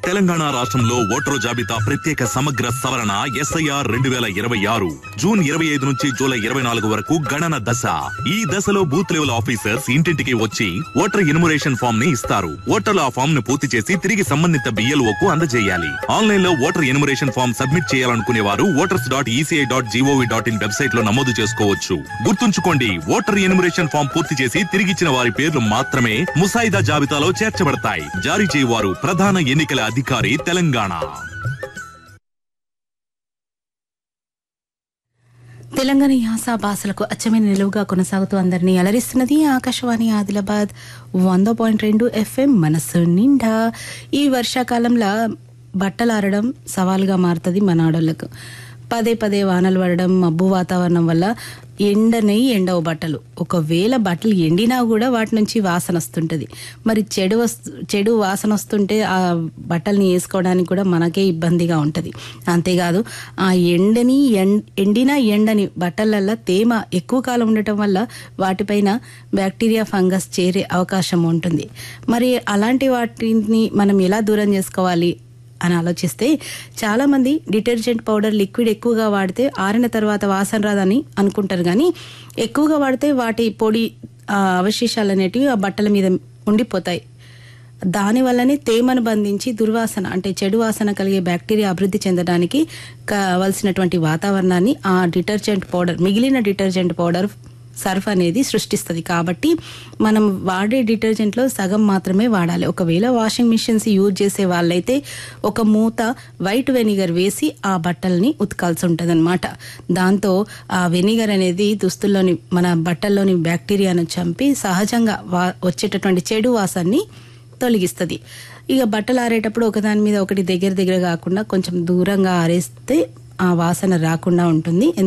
తెలంగాణ రాష్ట్రంలో ఓటరు జాబితా ప్రత్యేక సమగ్ర సవరణ ఎస్ఐఆర్ రెండు వేల ఇరవై ఆరు జూన్ ఇరవై ఐదు నుంచి జూలై ఇరవై నాలుగు వరకు గణన దశ ఈ దశలో బూత్ లెవెల్ ఆఫీసర్స్ ఇంటింటికి వచ్చి ఓటర్ ఎన్యుమరేషన్ ఫామ్ ని ఇస్తారు ఓటర్లు ఆ ఫామ్ ను పూర్తి చేసి తిరిగి సంబంధిత బిఎల్ఓ కు అందజేయాలి ఆన్లైన్ లో ఓటర్ ఎన్యుమరేషన్ ఫామ్ సబ్మిట్ చేయాలనుకునే వారు voters dot ECI dot GOV dot IN website లో నమోదు చేసుకోవచ్చు గుర్తుంచుకోండి ఓటర్ ఎన్యుమరేషన్ ఫామ్ పూర్తి చేసి తిరిగిచ్చిన వారి పేర్లు మాత్రమే ముసాయిదా జాబితాలో చేర్చబడతాయి జారీ చేయవారు ప్రధాన ఎన్నికల అధికారి తెలంగాణ తెలంగాణ యాస భాషలకు అచ్చమైన నిలువుగా కొనసాగుతూ అందరినీ అలరిస్తున్నది ఆకాశవాణి ఆదిలాబాద్ వంద పాయింట్ రెండు ఎఫ్ఎం మనసు నిండా ఈ వర్షాకాలంలో బట్టలు ఆరడం సవాలుగా మారుతుంది మన ఆడోళ్ళకు పదే పదే వానలు పడడం మబ్బు వాతావరణం వల్ల ఎండని ఎండవు బట్టలు ఒకవేళ బట్టలు ఎండినా కూడా వాటి నుంచి వాసన వస్తుంటది మరి చెడు వస్తు చెడు వాసన వస్తుంటే ఆ బట్టల్ని వేసుకోవడానికి కూడా మనకే ఇబ్బందిగా ఉంటది అంతేకాదు ఆ ఎండని ఎం- ఎండిన ఎండని బట్టలల్లో తేమ ఎక్కువ కాలం ఉండటం వల్ల వాటిపైన బ్యాక్టీరియా ఫంగస్ చేరే అవకాశం ఉంటుంది మరి అలాంటి వాటిని మనం ఎలా దూరం చేసుకోవాలి అని ఆలోచిస్తే చాలా మంది డిటర్జెంట్ పౌడర్ లిక్విడ్ ఎక్కువగా వాడితే ఆరిన తర్వాత వాసన రాదని అనుకుంటారు కానీ ఎక్కువగా వాడితే వాటి పొడి ఆ, అవశేషాలు అనేటివి ఆ బట్టల మీద ఉండిపోతాయి దాని వల్లనే తేమను బంధించి దుర్వాసన అంటే చెడు వాసన కలిగే బ్యాక్టీరియా అభివృద్ధి చెందడానికి కావలసినటువంటి వాతావరణాన్ని ఆ డిటర్జెంట్ పౌడర్ మిగిలిన డిటర్జెంట్ పౌడర్ సర్ఫ్ అనేది సృష్టిస్తుంది కాబట్టి మనం వాడే డిటర్జెంట్లో సగం మాత్రమే వాడాలి ఒకవేళ వాషింగ్ మిషన్స్ యూజ్ చేసే వాళ్ళైతే ఒక మూత వైట్ వెనిగర్ వేసి ఆ బట్టల్ని ఉతకాల్సి ఉంటుంది దాంతో ఆ వెనిగర్ అనేది దుస్తుల్లోని మన బట్టల్లోని బ్యాక్టీరియాను చంపి సహజంగా వా వచ్చేటటువంటి చెడు వాసాన్ని తొలగిస్తుంది ఇక బట్టలు ఆరేటప్పుడు ఒకదాని మీద ఒకటి దగ్గర దగ్గర కాకుండా కొంచెం దూరంగా ఆరేస్తే ఆ వాసన రాకుండా ఉంటుంది